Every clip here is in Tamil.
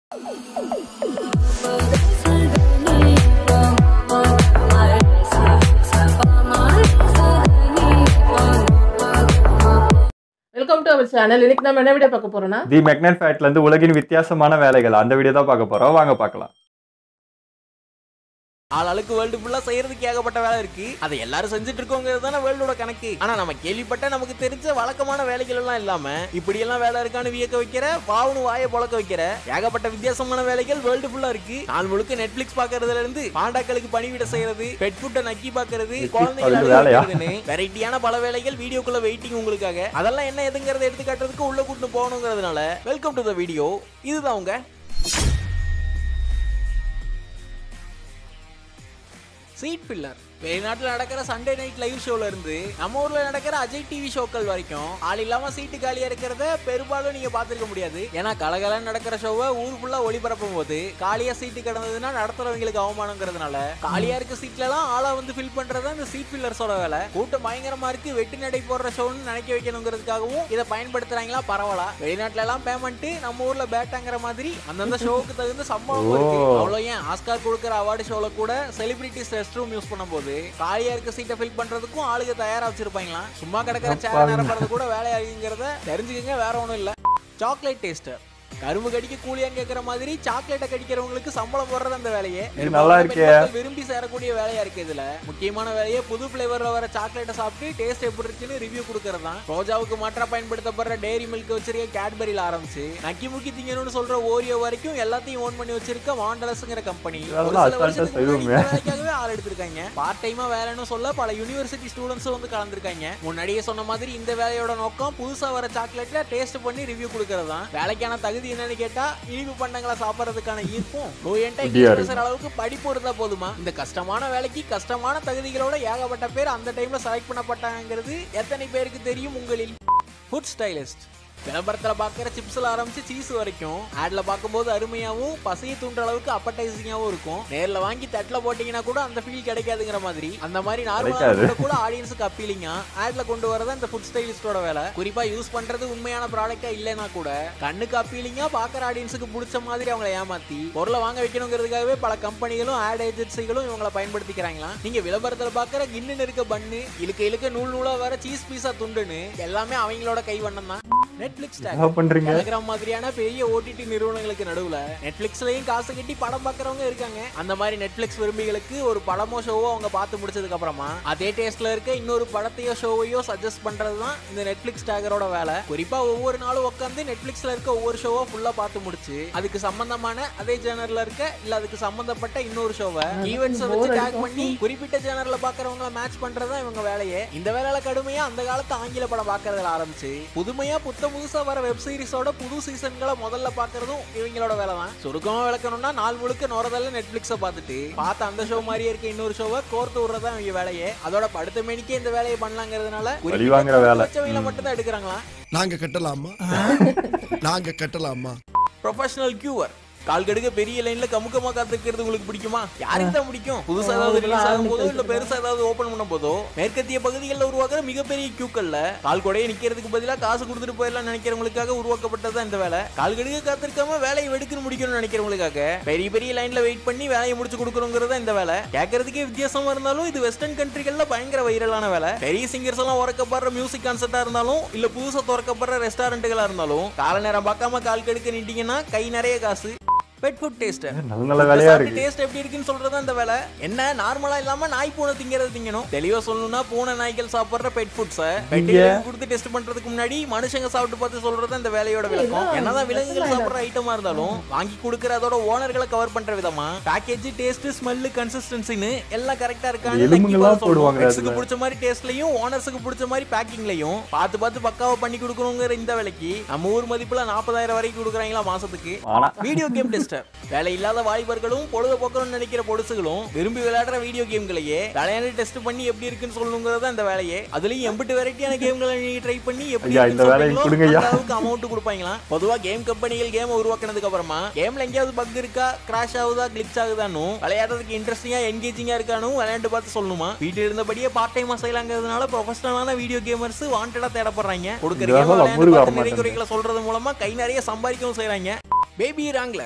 வெல்கம் டு அவர் சேனல் இன்னைக்கு நம்ம என்ன வீடியோ பார்க்க போறோம்னா தி மெக்னட் ஃபேட்ல இருந்து உலகின் வித்தியாசமான வேலைகள் அந்த வீடியோ தான் பார்க்க போறோம் வாங்க பார்க்கலாம் ஆளாளுக்கு வேர்ல்டு ஃபுல்லா செய்யறதுக்கு ஏகப்பட்ட வேலை இருக்கு அதை எல்லாரும் செஞ்சுட்டு இருக்கோங்கிறது தானே வேர்ல்டோட கணக்கு ஆனா நம்ம கேள்விப்பட்ட நமக்கு தெரிஞ்ச வழக்கமான வேலைகள் எல்லாம் இல்லாம இப்படி எல்லாம் வேலை இருக்கான்னு வியக்க வைக்கிற பாவனு வாயை பொழக்க வைக்கிற ஏகப்பட்ட வித்தியாசமான வேலைகள் வேர்ல்டு ஃபுல்லா இருக்கு நாள் முழுக்க நெட்ஃபிளிக்ஸ் பாக்குறதுல இருந்து பாண்டாக்களுக்கு பணிவிட செய்யறது பெட் ஃபுட்டை நக்கி பாக்குறது குழந்தைகளை அது வேலையா? வெரைட்டியான பல வேலைகள் வீடியோக்குள்ள வெயிட்டிங் உங்களுக்காக அதெல்லாம் என்ன எதுங்கிறத எடுத்து காட்டுறதுக்கு உள்ள கூட்டு போகணுங்கிறதுனால வெல்கம் டு த வீடியோ இதுதான் உங்க சீட் பில்லர் வெளிநாட்டுல நடக்கிற சண்டே நைட் லைவ் ஷோல இருந்து நம்ம ஊர்ல நடக்கிற அஜய் டிவி ஷோக்கள் வரைக்கும் ஆள் இல்லாம சீட்டு காலியா இருக்கிறத பெரும்பாலும் நீங்க பாத்துருக்க முடியாது ஏன்னா கலகலன்னு நடக்கிற ஷோவை ஊர் ஃபுல்லா ஒளிபரப்பும் போது காலியா சீட்டு கிடந்ததுன்னா நடத்துறவங்களுக்கு அவமானங்கிறதுனால காலியா இருக்க சீட்ல எல்லாம் ஆளா வந்து ஃபில் பண்றதா இந்த சீட் பில்லர்ஸோட வேலை கூட்டம் பயங்கரமா இருக்கு வெட்டு நடை போடுற ஷோன்னு நினைக்க வைக்கணுங்கிறதுக்காகவும் இதை பயன்படுத்துறாங்களா பரவாயில்ல வெளிநாட்டுல எல்லாம் பேமெண்ட் நம்ம ஊர்ல பேட்டாங்கிற மாதிரி அந்தந்த ஷோவுக்கு தகுந்த சம்பளம் இருக்கு ஓ. அவ்வளோ ஏன் ஆஸ்கார் கொடுக்குற அவார்டு ஷோல கூட செலிபிரிட்டிஸ் ரெஸ்ட் ரூம் யூஸ் பண்ணும்போது காலியா இருக்க சீட்டை ஃபில் பண்றதுக்கும் ஆளுங்க தயாரா வச்சிருப்பாங்களாம் சும்மா கிடக்கிற சேர அப்பாங்க. நிரப்புறது கூட வேலையாகுங்கிறத தெரிஞ்சுக்கங்க வேற ஒண்ணும் இல்ல சாக்லேட் டேஸ்டர் கரும்பு கடிக்க கூலியான்னு கேட்கற மாதிரி சாக்லேட்டை கடிக்கிறவங்களுக்கு சம்பளம் போடுறது அந்த வேலையே இது நல்லா பெரும்பாலான இருக்கே. பெண்கள் விரும்பி சேரக்கூடிய வேலையா இருக்கு இதுல முக்கியமான வேலையே புது பிளேவர்ல வர சாக்லேட்டை சாப்பிட்டு டேஸ்ட் எப்படி இருக்குன்னு ரிவ்யூ கொடுக்கறது தான் ரோஜாவுக்கு மாற்றா பயன்படுத்தப்படுற டேரி மில்க் வச்சிருக்க கேட்பரியில ஆரம்பிச்சு நக்கி முக்கி திங்கணும்னு சொல்ற ஓரியோ வரைக்கும் எல்லாத்தையும் ஓன் பண்ணி வச்சிருக்க வாண்டலஸ்ங்கிற கம்பெனி இதெல்லாம் அசால்ட்டா செய்வோமே. வேலைக்காகவே ஆள் எடுத்திருக்காங்க பார்ட் டைமா வேலைன்னு சொல்ல பல யூனிவர்சிட்டி ஸ்டூடெண்ட்ஸ் வந்து கலந்துருக்காங்க முன்னாடியே சொன்ன மாதிரி இந்த வேலையோட நோக்கம் புதுசா வர சாக்லேட்ல டேஸ்ட் பண்ணி ரிவ்யூ கொடுக்கறது தான் வேலைக்கான தகுதி என்னன்னு கேட்டா இனிப்பு பண்டங்களை சாப்பிடறதுக்கான ஈர்ப்பும் fluent ஆ இப்படியா English இருக்கு. பேசுற அளவுக்கு படிப்பு இருந்தா போதுமா இந்த கஷ்டமான வேலைக்கு கஷ்டமான தகுதிகளோட ஏகப்பட்ட பேர் அந்த டைம்ல செலக்ட் பண்ணப்பட்டாங்கிறது எத்தனை பேருக்கு தெரியும் உங்களில் ஃபுட் ஸ்டைலிஸ்ட் விளம்பரத்துல பாக்குற சிப்ஸ்ல ஆரம்பிச்சு சீஸ் வரைக்கும் ஆட்ல பார்க்கும்போது அருமையாவும் பசையை தூண்டுற அளவுக்கு அப்படைசிங்காவும் இருக்கும் நேர்ல வாங்கி தட்டுல போட்டீங்கன்னா கூட அந்த ஃபீல் கிடைக்காதுங்கிற மாதிரி அந்த மாதிரி கிடைக்காது. நார்மலா கூட ஆடியன்ஸுக்கு அப்பீலிங்கா ஆட்ல கொண்டு வரது இந்த ஃபுட் ஸ்டைலிஸ்டோட வேலை குறிப்பா யூஸ் பண்றது உண்மையான ப்ராடக்டா இல்லைன்னா கூட கண்ணுக்கு அப்பீலிங்கா பாக்குற ஆடியன்ஸுக்கு பிடிச்ச மாதிரி அவங்களை ஏமாத்தி பொருளை வாங்க வைக்கணுங்கிறதுக்காகவே பல கம்பெனிகளும் ஆட் ஏஜென்சிகளும் இவங்களை பயன்படுத்திக்கிறாங்களாம் நீங்க விளம்பரத்துல பாக்குற கின்னு இருக்க பன்னு இழுக்க இழுக்க நூல் நூலா வர சீஸ் பீஸா துண்டுன்னு எல்லாமே அவங்களோட கைவண்ணம் தான் நெட்ஃபிளிக்ஸ் என்ன பண்றீங்க டெலிகிராம் மாதிரியான பெரிய ஓடிடி நிறுவனங்களுக்கு நடுவுல நெட்ஃபிளிக்ஸ்லயும் காசு கட்டி படம் பார்க்கறவங்க இருக்காங்க அந்த மாதிரி நெட்ஃபிளிக்ஸ் விரும்பிகளுக்கு ஒரு படமோ ஷோவோ அவங்க பார்த்து முடிச்சதுக்கு அப்புறமா அதே டேஸ்ட்ல இருக்க இன்னொரு படத்தையோ ஷோவையோ சஜஸ்ட் பண்றது தான் இந்த நெட்ஃபிளிக்ஸ் டேகரோட வேலை குறிப்பா ஒவ்வொரு நாளும் உட்காந்து நெட்ஃபிளிக்ஸ்ல இருக்க ஒவ்வொரு ஷோவோ ஃபுல்லா பார்த்து முடிச்சு அதுக்கு சம்பந்தமான அதே ஜேனர்ல இருக்க இல்ல அதுக்கு சம்பந்தப்பட்ட இன்னொரு ஷோவை ஈவெண்ட்ஸ் bore வச்சு டேக் அடிக்கும். பண்ணி குறிப்பிட்ட சேனல்ல பாக்குறவங்கள மேட்ச் பண்றது தான் இவங்க வேலையே இந்த வேலையில கடுமையா அந்த காலத்து ஆங்கில படம் பாக்குறதுல ஆரம்பிச்சு புதுமையா புத்த புதுசா வர வெப் சீரிஸோட புது சீசன்களை முதல்ல பாக்குறதும் இவங்களோட வேலை தான் சுருக்கமா விளக்கணும்னா நாள் முழுக்க நோரதல்ல நெட்ஃபிளிக்ஸ பார்த்துட்டு பார்த்த அந்த ஷோ மாதிரியே இருக்க இன்னொரு ஷோவை கோர்த்து விடுறதா இவங்க வேலையே அதோட படுத்த மேனிக்கே இந்த வேலையை பண்ணலாங்கிறதுனால வழி வாங்குற வேலை. வச்சவங்கள மட்டும் தான் எடுக்கிறாங்களா நாங்க கட்டலாமா நாங்க கட்டலாமா ப்ரொஃபஷனல் கியூவர் கால் கடுக்க பெரிய லைன்ல கமுக்கமா காத்துக்கிறது உங்களுக்கு பிடிக்குமா யாருக்கு தான் பிடிக்கும் புதுசா ஏதாவது ரிலீஸ் ஆகும் போதோ இல்ல பெருசா ஏதாவது ஓபன் பண்ணும் போதோ மேற்கத்திய பகுதிகளில் உருவாக்குற மிகப்பெரிய கியூக்கள்ல கால் கொடையை நிக்கிறதுக்கு பதிலா காசு கொடுத்துட்டு போயிடலாம் நினைக்கிறவங்களுக்காக உருவாக்கப்பட்டது இந்த வேலை கால் கடுக்க காத்திருக்காம வேலையை வெடுக்குன்னு முடிக்கணும்னு நினைக்கிறவங்களுக்காக பெரிய பெரிய லைன்ல வெயிட் பண்ணி வேலையை முடிச்சு கொடுக்கணுங்கிறது இந்த வேலை கேட்கறதுக்கே வித்தியாசமா இருந்தாலும் இது வெஸ்டர்ன் கண்ட்ரிகள்ல பயங்கர வைரலான வேலை பெரிய சிங்கர்ஸ் எல்லாம் உறக்கப்படுற மியூசிக் கான்சர்ட்டா இருந்தாலும் இல்ல புதுசா திறக்கப்படுற ரெஸ்டாரண்ட்டுகளா இருந்தாலும் கால நேரம் பார்க்காம கால் கடுக்க நிட்டீங்கன்னா கை நிறைய காசு பெட் ஃபுட் டேஸ்டர் நல்ல நல்ல வேலையா இருக்கு டேஸ்ட் எப்படி இருக்குன்னு சொல்றது அந்த வேலை என்ன நார்மலா இல்லாம நாய் பூனை திங்கிறது திங்கணும் தெளிவா சொல்லணும்னா பூனை நாய்கள் சாப்பிடுற பெட் ஃபுட்ஸ பெட்டுகளுக்கு கொடுத்து டெஸ்ட் பண்றதுக்கு முன்னாடி மனுஷங்க சாப்பிட்டு பார்த்து சொல்றது அந்த வேலையோட விளக்கம் என்னதான் விலங்குகள் சாப்பிடுற ஐட்டமா இருந்தாலும் வாங்கி கொடுக்குற அதோட ஓனர்களை கவர் பண்ற விதமா பேக்கேஜ் டேஸ்ட் ஸ்மெல் கன்சிஸ்டன்சின்னு எல்லாம் கரெக்டா இருக்கான்னு எலும்புங்கெல்லாம் நக்கி பார்த்து போடுவாங்க சொல்லணும். அதுல. Pets க்கு பிடிச்ச மாதிரி டேஸ்ட்லயும் ஓனர்ஸுக்கு பிடிச்ச மாதிரி பேக்கிங்லயும் பார்த்து பார்த்து பக்காவா பண்ணி கொடுக்கணுங்கிற இந்த வேலைக்கு நம்ம ஊர் மதிப்புல நாற்பதாயிரம் வரைக்கும் கொடுக்குறாங்களா மாசத்துக்கு ஆனா வீடியோ கேம் டெஸ்டர் வேலை இல்லாத வாலிபர்களும் பொழுதுபோக்கணும்னு நினைக்கிற பொடுசுகளும் விரும்பி விளையாடுற வீடியோ கேம்களையே தலையான டெஸ்ட் பண்ணி எப்படி இருக்குன்னு சொல்லணுங்கிறது அந்த வேலையே அதுலயும் எம்பிட்டு வெரைட்டியான கேம்களை நீங்க ட்ரை பண்ணி எப்படி ஐயா, இருக்குன்னு இந்த வேலையை சொல்றீங்களோ, கொடுங்க ஐயா. அந்த அளவுக்கு அமௌண்ட் கொடுப்பாங்களாம் பொதுவா கேம் கம்பெனிகள் கேம் உருவாக்குனதுக்கு அப்புறமா கேம்ல எங்கேயாவது பக் இருக்கா கிராஷ் ஆகுதா கிளிச் ஆகுதான்னு விளையாடுறதுக்கு இன்ட்ரெஸ்டிங்கா என்கேஜிங்கா இருக்கானு விளையாண்டு பார்த்து சொல்லணுமா வீட்டில் இருந்தபடியே பார்ட் டைமா செய்யலாங்கிறதுனால ப்ரொஃபஷனலான வீடியோ கேமர்ஸ் வாண்டடா தேடப்படுறாங்க கொடுக்குற இதெல்லாம் கேம் நம்மளுக்கு விளையாண்டு வர பார்த்து நிறை மாட்டேங்குது. குறைகளை சொல்றது மூலமா கை நிறைய சம்பாதிக்கவும் செய்றாங்க பேபி ராங்லர்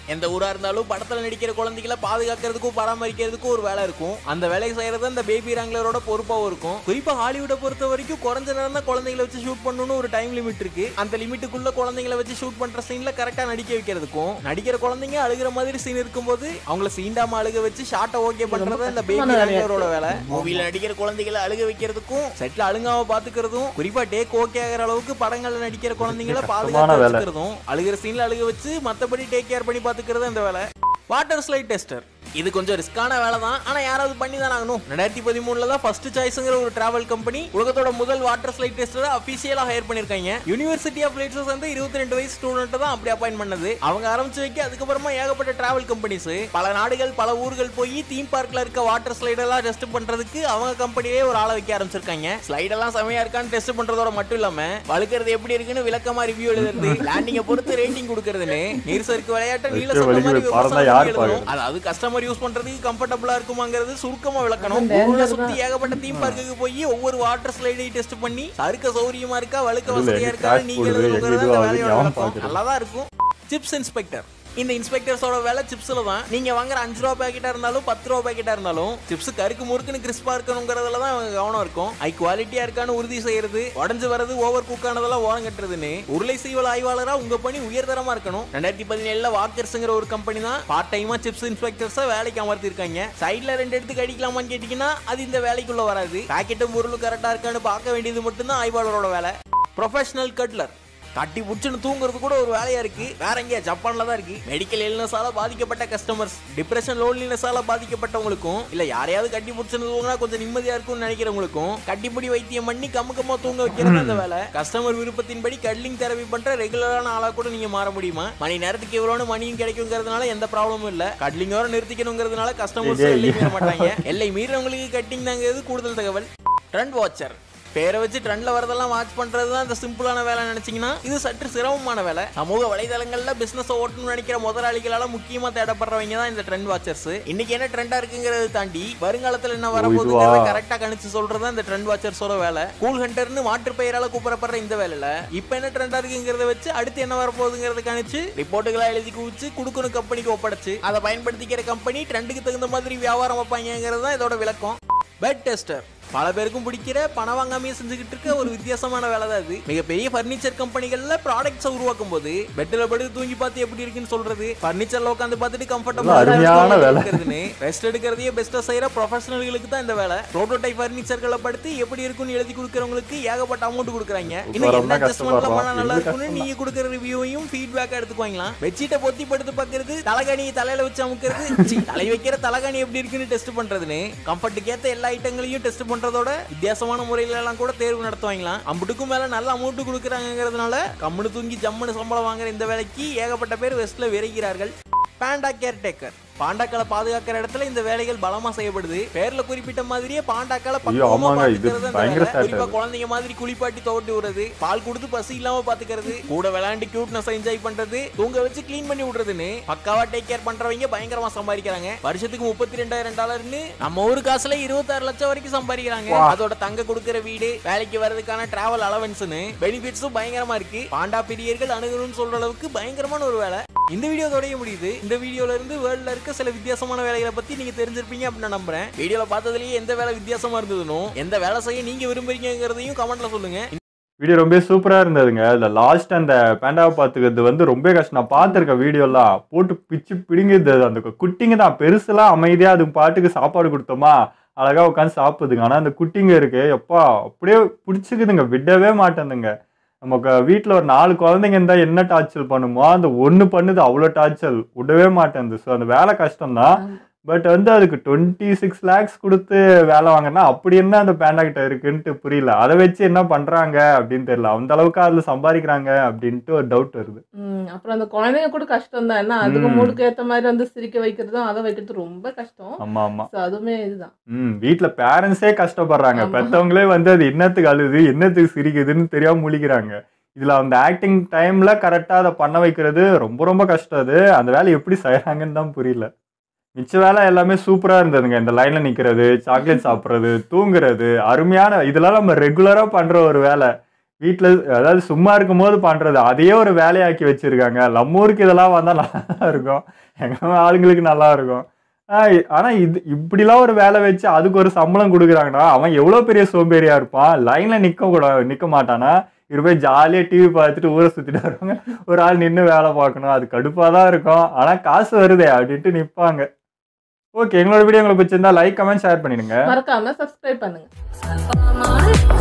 எந்த ஊரா இருந்தாலும் படத்துல நடிக்கிற குழந்தைகளை பாதுகாக்கிறதுக்கும் பராமரிக்கிறதுக்கும் ஒரு வேலை இருக்கும் அந்த வேலையை செய்யறது அந்த பேபி ராங்லரோட பொறுப்பாவும் இருக்கும் குறிப்பா ஹாலிவுட்டை பொறுத்த வரைக்கும் குறைஞ்ச நேரம் தான் குழந்தைகளை வச்சு ஷூட் பண்ணணும்னு ஒரு டைம் லிமிட் இருக்கு அந்த லிமிட்டுக்குள்ள குழந்தைங்களை வச்சு ஷூட் பண்ற சீன்ல கரெக்டா நடிக்க வைக்கிறதுக்கும் நடிக்கிற குழந்தைங்க அழுகிற மாதிரி சீன் இருக்கும்போது அவங்கள சீண்டாம அழுக வச்சு ஷார்ட்டை ஓகே பண்றது இந்த பேபி கஷ்டமான வேலையா ராங்லரோட வேலை மூவில நடிக்கிற குழந்தைகளை அழுக வைக்கிறதுக்கும் செட்ல அழுங்காம பாத்துக்கிறதும் குறிப்பா டேக் ஓகே ஆகிற அளவுக்கு படங்கள்ல நடிக்கிற குழந்தைங்களை கஷ்டமான பாதுகாத்து வேலை. வச்சுக்கிறதும் அழுகிற சீன்ல அழுக வச்சு மத்தபடி டேக் கேர் பண்ணி பாத்துக்கிறது அந்த வேலை வாட்டர் ஸ்லைட் டெஸ்டர் இது கொஞ்சம் ரிஸ்கான வேலை தான் ஆனா யாராவது பண்ணி தான் ஆகணும் ரெண்டாயிரத்தி பதிமூணுல தான் ஃபர்ஸ்ட் சாய்ஸ்ங்கிற ஒரு டிராவல் கம்பெனி உலகத்தோட முதல் வாட்டர் ஸ்லைட் டெஸ்டரை அபிஷியலா ஹையர் பண்ணிருக்காங்க யூனிவர்சிட்டி ஆஃப் லைட்ஸஸ் வந்து இருபத்தி ரெண்டு வயசு ஸ்டூடெண்ட் தான் அப்படி அப்பாயின் பண்ணது அவங்க ஆரம்பிச்சு வைக்க அதுக்கப்புறமா ஏகப்பட்ட டிராவல் கம்பெனிஸ் பல நாடுகள் பல ஊர்கள் போய் தீம் பார்க்ல இருக்க வாட்டர் ஸ்லைட் எல்லாம் டெஸ்ட் பண்றதுக்கு அவங்க கம்பெனியே ஒரு ஆளை வைக்க ஆரம்பிச்சிருக்காங்க ஸ்லைட் எல்லாம் செமையா இருக்கான்னு டெஸ்ட் பண்றதோட மட்டும் இல்லாம வழுக்கிறது எப்படி இருக்குன்னு விளக்கமா ரிவ்யூ எழுதுறது லேண்டிங்க பொறுத்து ரேட்டிங் கொடுக்கறதுன்னு நீர் சறுக்கு விளையாட்டு நீல வலிக்குது, சட்டம் மாதிரி பறந்தா விவசாயம் யார் எழுதணும். பார்க்கறது? அதாவது கஸ்டமர் யூஸ் பண்றதுக்கு கம்ஃபர்டபுளா இருக்குமாங்கிறது சுருக்கமா விளக்கணும் அது danger ஊர்ல தான். சுத்தி ஏகப்பட்ட தீம் பார்க்குக்கு போய் ஒவ்வொரு வாட்டர் ஸ்லைடையும் டெஸ்ட் பண்ணி சறுக்க சௌரியமா இருக்கா வழுக்க இதுல வசதியா எங்க இருக்கா crash நீங்க போடுது, எங்க எழுதுங்கிறது அந்த இதுவாகுது, வேலையோட ஞாபகம் விளக்கம் பார்க்கறது. நல்லா தான் இருக்கும் சிப்ஸ் இன்ஸ்பெக்டர் இந்த இன்ஸ்பெக்டர்ஸோட வேலை சிப்ஸ்ல தான் நீங்க வாங்குற அஞ்சு ரூபா பாக்கெட்டா இருந்தாலும் பத்து ரூபா பாக்கெட்டா இருந்தாலும் சிப்ஸ் கருக்கு முறுக்குன்னு கிறிஸ்பா இருக்கணுங்கிறதுல தான் அவங்க கவனம் இருக்கும் ஹை குவாலிட்டியா இருக்கான்னு உறுதி செய்யறது உடஞ்சு வரது ஓவர் குக் ஆனதெல்லாம் ஓரம் கட்டுறதுன்னு உருளை சீவல் ஆய்வாளரா உங்க பணி உயர்தரமா இருக்கணும் ரெண்டாயிரத்தி பதினேழுல வாக்கர்ஸ்ங்கிற ஒரு கம்பெனி தான் பார்ட் டைமா சிப்ஸ் இன்ஸ்பெக்டர்ஸா வேலைக்கு அமர்த்திருக்காங்க சைட்ல ரெண்டு எடுத்து கடிக்கலாமான்னு கேட்டீங்கன்னா அது இந்த வேலைக்குள்ள வராது பாக்கெட்டும் பொருளும் கரெக்டா இருக்கான்னு பார்க்க வேண்டியது மட்டும்தான் ஆய்வாளரோட வேலை ப்ரொஃபஷனல் கட்லர் கட்டி புடிச்சுன்னு தூங்குறது கூட ஒரு வேலையா இருக்கு வேற எங்கேயா ஜப்பான்ல தான் இருக்கு மெடிக்கல் இல்னஸால பாதிக்கப்பட்ட கஸ்டமர்ஸ் டிப்ரெஷன் லோன்லினஸால பாதிக்கப்பட்டவங்களுக்கும் இல்ல யாரையாவது கட்டி புடிச்சுன்னு தூங்கினா கொஞ்சம் நிம்மதியா இருக்கும்னு நினைக்கிறவங்களுக்கும் கட்டிப்பிடி வைத்தியம் பண்ணி கம்மு கம்மா தூங்க வைக்கிறது அந்த வேலை கஸ்டமர் விருப்பத்தின்படி கட்லிங் தெரப்பி பண்ற ரெகுலரான ஆளா கூட நீங்க மாற முடியுமா மணி நேரத்துக்கு எவ்வளவு மணியும் கிடைக்குங்கிறதுனால எந்த ப்ராப்ளமும் இல்ல கட்லிங்கோட நிறுத்திக்கணுங்கிறதுனால கஸ்டமர்ஸ் டேய், எல்லை டேய். மீற மாட்டாங்க எல்லை மீறவங்களுக்கு கட்டிங் தாங்கிறது கூடுதல் தகவல் ட்ரெண்ட் வாட்சர் பேரை வச்சு ட்ரெண்ட்ல வரதெல்லாம் வாட்ச் பண்றது தான் இந்த சிம்பிளான வேலை நினைச்சீங்கன்னா இது சற்று சிரமமான வேலை சமூக வலைதளங்கள்ல பிசினஸ் ஓட்டணும்னு நினைக்கிற முதலாளிகளால முக்கியமா தேடப்படுறவங்க தான் இந்த ட்ரெண்ட் வாட்சர்ஸ் இன்னைக்கு என்ன ட்ரெண்டா இருக்குங்கிறத தாண்டி வருங்காலத்துல என்ன வரப்போகுதுங்கிறத இதுவா? கரெக்டா கணிச்சு சொல்றது இந்த ட்ரெண்ட் வாட்சர்ஸோட வேலை கூல் ஹண்டர்னு மாற்று பெயரால கூப்பிடப்படுற இந்த வேலையில இப்ப என்ன ட்ரெண்டா இருக்குங்கிறத வச்சு அடுத்து என்ன வரப்போகுதுங்கிறத கணிச்சு ரிப்போர்ட்டுகளா எழுதி குவிச்சு கொடுக்கணும் கம்பெனிக்கு ஒப்படைச்சு அதை பயன்படுத்திக்கிற கம்பெனி ட்ரெண்டுக்கு தகுந்த மாதிரி வியாபாரம் வைப்பாங்கிறது தான் இதோட விளக்கம் பெட் டெஸ்டர் பல பேருக்கும் பிடிக்கிற பணம் வாங்காமையே செஞ்சுக்கிட்டு இருக்க ஒரு வித்தியாசமான வேலை தான் இது மிகப்பெரிய ஃபர்னிச்சர் கம்பெனிகள்ல ப்ராடக்ட்ஸ் உருவாக்கும் போது பெட்ல படுத்து தூங்கி பார்த்து எப்படி இருக்குன்னு சொல்றது ஃபர்னிச்சர்ல உட்காந்து பார்த்துட்டு கம்ஃபர்டபுளா அருமையான வேலை. இருக்கிறதுன்னு ரெஸ்ட் எடுக்கிறதையே பெஸ்டா செய்யற ப்ரொஃபஷனல்களுக்கு தான் இந்த வேலை ப்ரோட்டோடைப் ஃபர்னிச்சர்களை படுத்து எப்படி இருக்குன்னு எழுதி கொடுக்கறவங்களுக்கு ஏகப்பட்ட அமௌண்ட் கொடுக்குறாங்க இன்னும் ரொம்ப என்ன அட்ஜஸ்ட்மெண்ட்ல கஷ்டப்படுறோம். பண்ணா நல்லா இது இருக்கும்னு கஷ்டம் நீங்க கொடுக்குற ரிவ்யூவையும் ஃபீட்பேக் எடுத்துக்குவாங்களாம் பெட்ஷீட்டை பொத்தி படுத்து பார்க்கறது தலைகாணியை தலையில வச்சு அமுக்கிறது சீ, தலை வைக்கிற தலைகாணி எப்படி இருக்குன்னு டெஸ்ட் பண்றதுன்னு கம்ஃபர்ட்டுக்கு ஏத்த எல்லா ஐட்டங்களையும் டெஸ்ட் பண்றதோட வித்தியாசமான முறையில எல்லாம் கூட தேர்வு நடத்துவாங்களாம் அம்புட்டுக்கும் மேல நல்ல அமௌண்ட் கொடுக்குறாங்கிறதுனால கம்முனு தூங்கி ஜம்முன்னு சம்பளம் வாங்குற இந்த வேலைக்கு ஏகப்பட்ட பேர் வெஸ்ட்ல விரைகிறார்கள் பாண்டா கேர்டேக்கர் பாண்டாக்களை பாதுகாக்கிற இடத்துல இந்த வேலைகள் பலமா செய்யப்படுது பேர்ல குறிப்பிட்ட மாதிரியே பாண்டாக்களை ஐயோ, பக்குவமா ஆமாங்க, இது பாத்துக்கிறது அந்த பயங்கர வேலை. சேட்டை குறிப்பா அது. குழந்தைங்க மாதிரி குளிப்பாட்டி துவட்டி விடுறது பால் கொடுத்து பசி இல்லாம பாத்துக்கிறது கூட விளையாண்டு கியூட்னஸ் என்ஜாய் பண்றது தூங்க வச்சு க்ளீன் பண்ணி விடுறதுன்னு பக்காவா டேக் கேர் பண்றவங்க பயங்கரமா சம்பாதிக்கிறாங்க வருஷத்துக்கு முப்பத்தி ரெண்டாயிரம் டாலர்னு நம்ம ஊர் காசுல இருபத்தாறு லட்சம் வரைக்கும் சம்பாதிக்கிறாங்க அதோட தங்க கொடுக்கிற வீடு வேலைக்கு வர்றதுக்கான டிராவல் அலவன்ஸ்னு பெனிஃபிட்ஸும் பயங்கரமா இருக்கு பாண்டா பிரியர்கள் அணுகணும்னு சொல்ற அளவுக்கு பயங்கரமான ஒரு வேலை இந்த வீடியோ தொடய முடியுது இந்த வீடியோல இருந்து வேர்ல்ட்ல இருக்க சில வித்தியாசமான வேலைகளை பத்தி நீங்க தெரிஞ்சிருப்பீங்க அப்படின்னு நான் நம்புறேன் வீடியோல பார்த்ததுலயே எந்த வேலை வித்தியாசமா இருந்ததுன்னு எந்த வேலை செய்ய நீங்க விரும்புறீங்கிறதையும் கமெண்ட்ல சொல்லுங்க வீடியோ ரொம்ப சூப்பரா இருந்ததுங்க இந்த லாஸ்ட் அந்த பேண்டாவை பார்த்துக்கிறது வந்து ரொம்ப கஷ்டம் நான் பார்த்துருக்கேன் வீடியோலாம் போட்டு பிச்சு பிடிங்குது அது அந்த குட்டிங்க தான் பெருசுலாம் அமைதியா அதுக்கு பாட்டுக்கு சாப்பாடு கொடுத்தோமா அழகா உட்காந்து சாப்பிடுதுங்க ஆனா அந்த குட்டிங்க இருக்கு எப்பா அப்படியே பிடிச்சிக்குதுங்க விடவே மாட்டேங்குதுங்க நமக்கு வீட்டில் ஒரு நாலு குழந்தைங்க இருந்தால் என்ன டார்ச்சல் பண்ணுமோ அந்த ஒன்று பண்ணுது அவ்வளோ டார்ச்சல் விடவே மாட்டேங்குது ஸோ அந்த வேலை கஷ்டம்தான் பட் வந்து அதுக்கு டுவெண்ட்டி சிக்ஸ் லேக்ஸ் கொடுத்து வேலை வாங்கினா அப்படி என்ன அந்த பேண்டா கிட்ட இருக்குன்ட்டு புரியல அதை வச்சு என்ன பண்றாங்க அப்படின்னு தெரியல அந்த அளவுக்கு அதுல சம்பாதிக்கிறாங்க அப்படின்ட்டு ஒரு டவுட் வருது ம், அப்புறம் அந்த குழந்தைங்க கூட கஷ்டம் தான் என்ன அதுக்கு ம். மூடுக்கு ஏத்த மாதிரி வந்து சிரிக்க வைக்கிறதும் அதை வைக்கிறது ரொம்ப கஷ்டம் ஆமா ஆமா So, அதுவுமே இதுதான் ம் வீட்ல பேரண்ட்ஸே கஷ்டப்படுறாங்க ஆமா. பெத்தவங்களே வந்து அது என்னத்துக்கு அழுது என்னத்துக்கு சிரிக்குதுன்னு தெரியாம முழிக்கிறாங்க இதுல அந்த ஆக்டிங் டைம்ல கரெக்டா அதை பண்ண வைக்கிறது ரொம்ப ரொம்ப கஷ்டம் அது அந்த வேலை எப்படி செய்யறாங்கன்னு தான் புரியல மிச்ச வேலை எல்லாமே சூப்பரா இருந்ததுங்க இந்த லைன்ல நிக்கிறது சாக்லேட் சாப்பிட்றது தூங்குறது அருமையான இதெல்லாம் நம்ம ரெகுலரா பண்ற ஒரு வேலை வீட்டில் அதாவது சும்மா இருக்கும்போது பண்ணுறது அதையே ஒரு வேலையாக்கி வச்சுருக்காங்க நம்ம ஊருக்கு இதெல்லாம் வந்தால் நல்லா இருக்கும் எங்கள் ஆளுங்களுக்கு நல்லா இருக்கும் ஆஹ் ஆனால் இது இப்படிலாம் ஒரு வேலை வச்சு அதுக்கு ஒரு சம்பளம் கொடுக்குறாங்கன்னா அவன் எவ்வளோ பெரிய சோம்பேறியாக இருப்பான் லைனில் நிற்க கூட நிற்க மாட்டானா இவர் போய் ஜாலியாக டிவி பார்த்துட்டு ஊரை சுற்றிட்டு வருவாங்க ஒரு ஆள் நின்று வேலை பார்க்கணும் அது கடுப்பாக தான் இருக்கும் ஆனால் காசு வருதே அப்படின்ட்டு நிற்பாங்க ஓகே எங்களோட வீடியோ உங்களுக்கு பிடிச்சிருந்தா லைக் கமெண்ட் ஷேர் பண்ணிடுங்க மறக்காம சப்ஸ்கிரைப் பண்ணுங்க Mama,